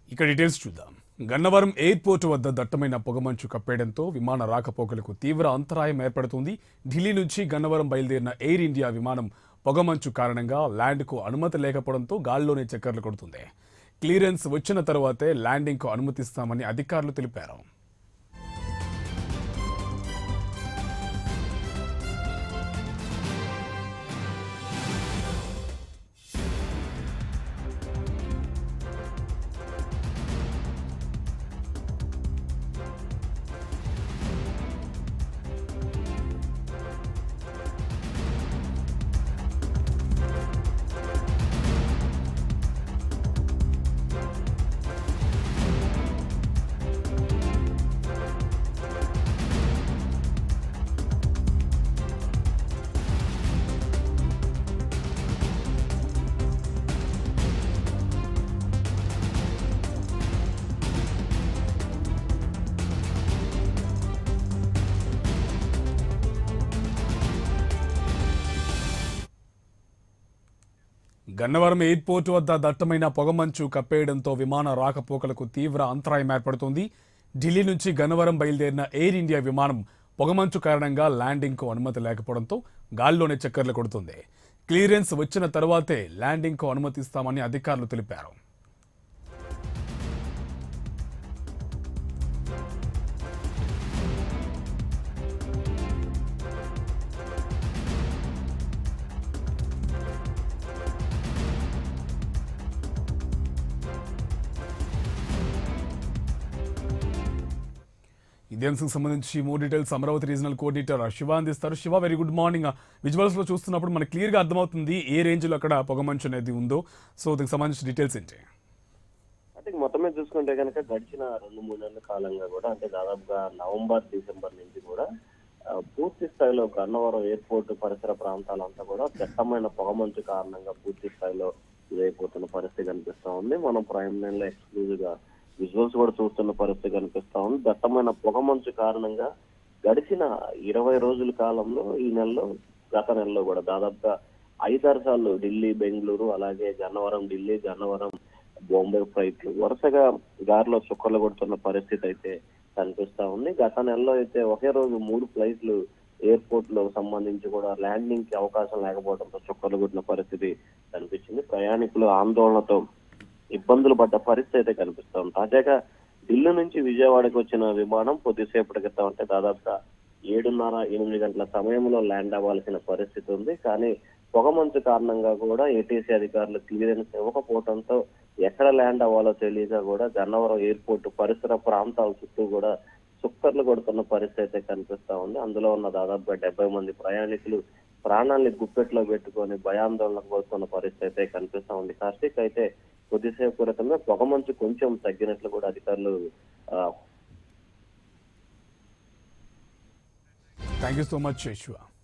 ఇక డీటెయిల్స్ చూద్దాం గన్నవరం ఎయిర్పోర్ట్ వద్ద దట్టమైన పొగమంచు కప్పేయడంతో విమాన రాకపోకలకు తీవ్ర అంతరాయం ఏర్పడుతుంది ఢిల్లీ నుంచి గన్నవరం బయలుదేరిన ఎయిర్ ఇండియా విమానం పొగమంచు కారణంగా ల్యాండ్కు అనుమతి లేకపోవడంతో గాల్లోనే చక్కర్లు కొడుతుంది క్లియరెన్స్ వచ్చిన తర్వాతే ల్యాండింగ్కు అనుమతిస్తామని అధికారులు తెలిపారు గన్నవరం ఎయిర్పోర్ట్ వద్ద దట్టమైన పొగమంచు కప్పేయడంతో విమాన రాకపోకలకు తీవ్ర అంతరాయం ఏర్పడుతోంది ఢిల్లీ నుంచి గన్నవరం బయలుదేరిన ఎయిర్ ఇండియా విమానం పొగమంచు కారణంగా ల్యాండింగ్కు అనుమతి లేకపోవడంతో గాల్లోనే చక్కర్లు కొడుతుంది క్లియరెన్స్ వచ్చిన తర్వాతే ల్యాండింగ్కు అనుమతిస్తామని అధికారులు తెలిపారు ఇదే అంశంకి సంబంధించి more details Amaravati regional coordinator Shiva అందిస్తారు Shiva very good morning visuals లో చూస్తున్నప్పుడు మనకు క్లియర్ గా అర్థమవుతుంది ఏ రేంజ్ లో అక్కడ పొగమంచు అనేది ఉందో సో దీనికి సంబంధించిన డీటెయిల్స్ ఏంటి అంటే మొత్తం మీద చూసుకుంటే కనుక గడిచిన రెండు మూడు నెలల కాలంగా కూడా అంటే దాదాపుగా నవంబర్ డిసెంబర్ నుంచి కూడా ఆ, పూర్తి స్థాయిలో గన్నవరం ఎయిర్పోర్ట్ పరిసర ప్రాంతాలంతా కూడా దట్టమైన పొగమంచు కారణంగా పూర్తి స్థాయిలో ఇదైపోతున్న పరిస్థితి కనిపిస్తా ఉంది మనం ప్రైమ్ లైన్ లో ఎక్స్క్లూజివ్ గా విజువల్స్ కూడా చూస్తున్న పరిస్థితి కనిపిస్తా ఉంది దట్టమైన పొగమంచు కారణంగా గడిచిన ఇరవై రోజుల కాలంలో ఈ నెలలో గత నెలలో కూడా దాదాపుగా ఐదారు సార్లు ఢిల్లీ బెంగళూరు అలాగే గన్నవరం ఢిల్లీ గన్నవరం బాంబే ఫ్లైట్లు వరుసగా గారిలో చుక్కలు కొడుతున్న పరిస్థితి అయితే కనిపిస్తా ఉంది గత నెలలో అయితే ఒకే రోజు మూడు ఫ్లైట్లు ఎయిర్పోర్ట్ లో సంబంధించి కూడా ల్యాండింగ్ కి అవకాశం లేకపోవడంతో చుక్కలు కొట్టిన పరిస్థితి కనిపించింది ప్రయాణికులు ఆందోళనతో ఇబ్బందులు పడ్డ పరిస్థితి అయితే కనిపిస్తా ఉంది తాజాగా ఢిల్లీ నుంచి విజయవాడకి వచ్చిన విమానం కొద్దిసేపటి క్రితం అంటే దాదాపుగా ఏడున్నర ఎనిమిది గంటల సమయంలో ల్యాండ్ అవ్వాల్సిన పరిస్థితి ఉంది కానీ పొగమంచు కారణంగా కూడా ఏటీసీ అధికారులు క్లియరెన్స్ ఇవ్వకపోవడంతో ఎక్కడ ల్యాండ్ అవ్వాలో తెలియక కూడా గన్నవరం ఎయిర్పోర్ట్ పరిసర ప్రాంతాల చుట్టూ కూడా చుక్కర్లు కొడుతున్న పరిస్థితి అయితే కనిపిస్తా ఉంది అందులో ఉన్న దాదాపుగా డెబ్బై మంది ప్రయాణికులు ప్రాణాల్ని గుప్పెట్లో పెట్టుకొని భయాందోళనకు పోతున్న పరిస్థితి అయితే కనిపిస్తా ఉంది కార్తీక్ అయితే కొద్దిసేపు క్రితమే పొగమంచు కొంచెం తగ్గినట్లు కూడా అధికారులు ఆ, thank you so much Shiva